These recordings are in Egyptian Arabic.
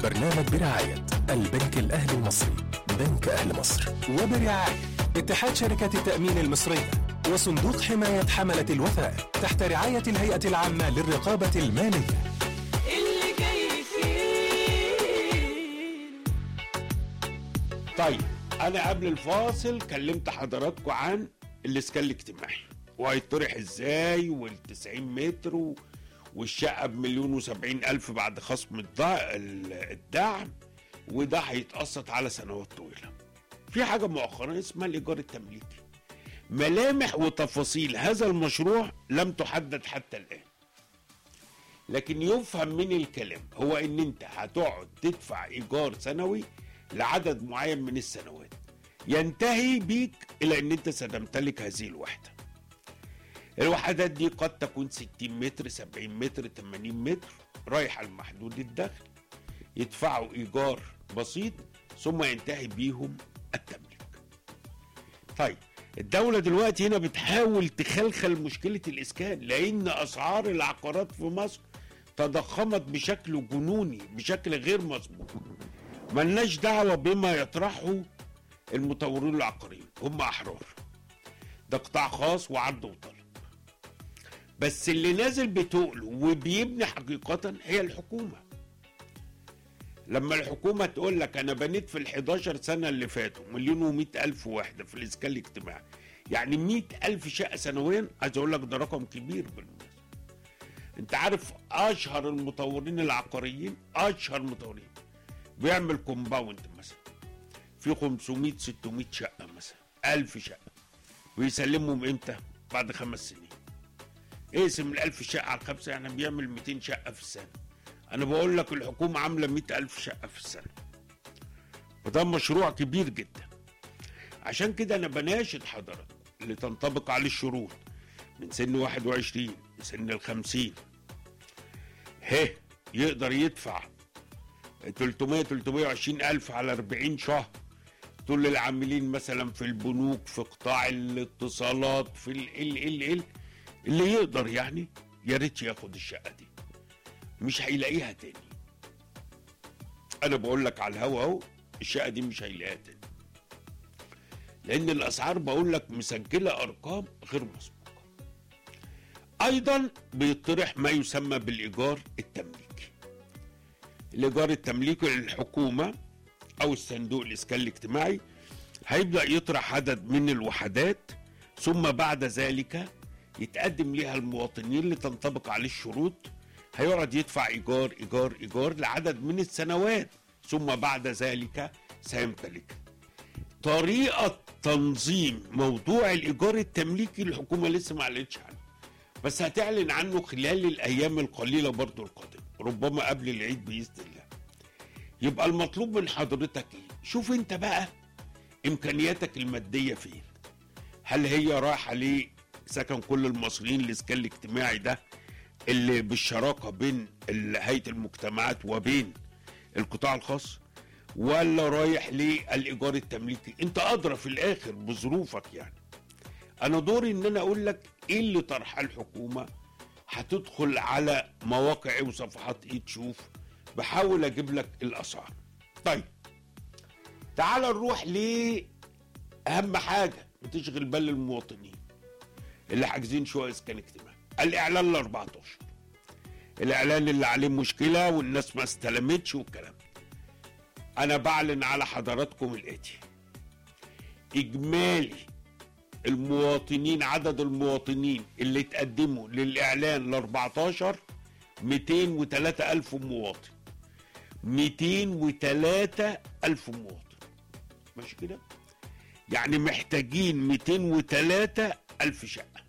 البرنامج برعاية البنك الأهلي المصري بنك أهل مصر وبرعاية اتحاد شركات التأمين المصرية وصندوق حماية حملة الوثائق تحت رعاية الهيئة العامة للرقابة المالية اللي جاي فيه طيب انا قبل الفاصل كلمت حضراتكم عن الاسكان الاجتماعي وهيطرح ازاي وال90 متر و- والشقه بمليون وسبعين الف بعد خصم الضع- ال- الدعم وده هيتقسط على سنوات طويله في حاجه مؤخرا اسمها الايجار التمليكي ملامح وتفاصيل هذا المشروع لم تحدد حتى الان لكن يفهم من الكلام هو ان انت هتقعد تدفع ايجار سنوي لعدد معين من السنوات ينتهي بيك الى ان انت ستمتلك هذه الوحده الوحدات دي قد تكون 60 متر 70 متر 80 متر رايحه لمحدود الدخل يدفعوا ايجار بسيط ثم ينتهي بيهم التمليك طيب الدولة دلوقتي هنا بتحاول تخلخل مشكلة الإسكان لأن أسعار العقارات في مصر تضخمت بشكل جنوني بشكل غير مسبوق ملناش دعوة بما يطرحه المطورين العقاريين هم أحرار ده قطاع خاص وعرض وطلب بس اللي نازل بتقله وبيبني حقيقة هي الحكومة لما الحكومة تقول لك أنا بنيت في ال 11 سنة اللي فاتوا مليون ومئة ألف واحدة في الإسكان الاجتماعي يعني مئة ألف شقة سنويا عايز أقول لك ده رقم كبير بالمناسبة أنت عارف أشهر المطورين العقاريين أشهر مطورين بيعمل كومباوند مثلا في 500 600 شقة مثلا 1000 شقة ويسلمهم إمتى؟ بعد خمس سنين اقسم ال 1000 شقة على الخمسة يعني بيعمل 200 شقة في السنة انا بقول لك الحكومه عامله مئة ألف شقه في السنه وده مشروع كبير جدا عشان كده انا بناشد حضرتك اللي تنطبق عليه الشروط من سن 21 لسن ال 50 هه يقدر يدفع 300 320 الف على 40 شهر دول العاملين مثلا في البنوك في قطاع الاتصالات في ال ال ال ال اللي يقدر يعني يا ريت ياخد الشقه دي مش هيلاقيها تاني انا بقول لك على الهوا اهو الشقه دي مش هيلاقيها تاني لان الاسعار بقول لك مسجله ارقام غير مسبوقه ايضا بيطرح ما يسمى بالايجار التمليكي الايجار التمليكي للحكومه او الصندوق الاسكان الاجتماعي هيبدا يطرح عدد من الوحدات ثم بعد ذلك يتقدم لها المواطنين لتنطبق عليه الشروط هيقعد يدفع ايجار ايجار ايجار لعدد من السنوات ثم بعد ذلك سيمتلك طريقه تنظيم موضوع الايجار التمليكي الحكومه لسه ما اعلنتش عنه بس هتعلن عنه خلال الايام القليله برضو القادمه ربما قبل العيد باذن الله يبقى المطلوب من حضرتك ايه شوف انت بقى امكانياتك الماديه فين هل هي رايحه لسكن كل المصريين الاسكان الاجتماعي ده اللي بالشراكه بين ال- هيئه المجتمعات وبين القطاع الخاص ولا رايح للايجار التمليكي انت ادرى في الاخر بظروفك يعني انا دوري ان انا اقول لك ايه اللي طرحها الحكومه هتدخل على مواقع إيه وصفحات ايه تشوف بحاول اجيب لك الاسعار طيب تعال نروح لاهم حاجه بتشغل بال المواطنين اللي حاجزين شقق اسكان اجتماعي الاعلان ال 14 الاعلان اللي عليه مشكله والناس ما استلمتش والكلام ده. انا بعلن على حضراتكم الاتي اجمالي المواطنين عدد المواطنين اللي اتقدموا للاعلان ل 14 203 الف مواطن 203 الف مواطن ماشي كده يعني محتاجين 203 الف شقه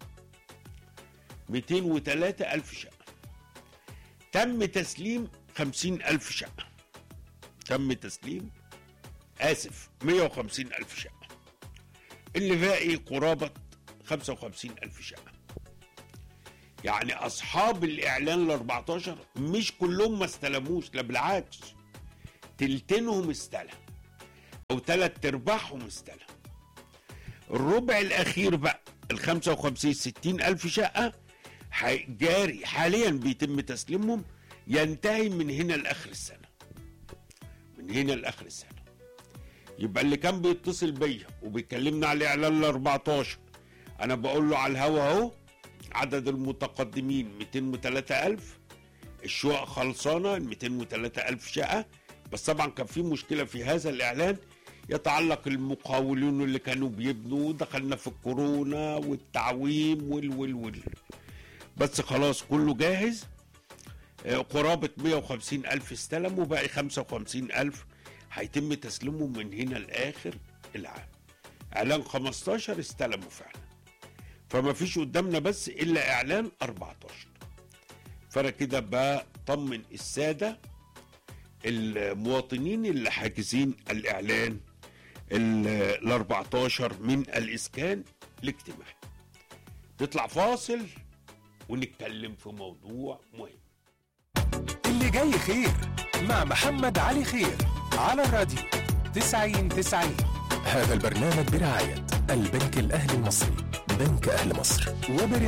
203 ألف شقة تم تسليم 50 ألف شقة تم تسليم آسف 150 ألف شقة اللي باقي قرابة 55 ألف شقة يعني أصحاب الإعلان ال 14 مش كلهم ما استلموش لا بالعكس تلتينهم استلم أو تلات أرباعهم استلم الربع الأخير بقى ال 55 60 ألف شقة ح- جاري حاليا بيتم تسليمهم ينتهي من هنا لاخر السنه من هنا لاخر السنه يبقى اللي كان بيتصل بيا وبيكلمنا على الاعلان ال 14 انا بقول له على الهوا اهو عدد المتقدمين 203000 الشقق خلصانه ال 203000 شقه بس طبعا كان في مشكله في هذا الاعلان يتعلق المقاولون اللي كانوا بيبنوا دخلنا في الكورونا والتعويم وال وال وال بس خلاص كله جاهز آه، قرابة 150 ألف استلموا باقي 55 ألف هيتم تسليمهم من هنا لآخر العام إعلان 15 استلموا فعلا فما فيش قدامنا بس إلا إعلان 14 فأنا كده بطمن السادة المواطنين اللي حاجزين الإعلان ال 14 من الإسكان الاجتماعي نطلع فاصل ونتكلم في موضوع مهم اللي جاي خير مع محمد علي خير على الراديو 90 90 هذا البرنامج برعاية البنك الأهلي المصري بنك أهل مصر وبرعاية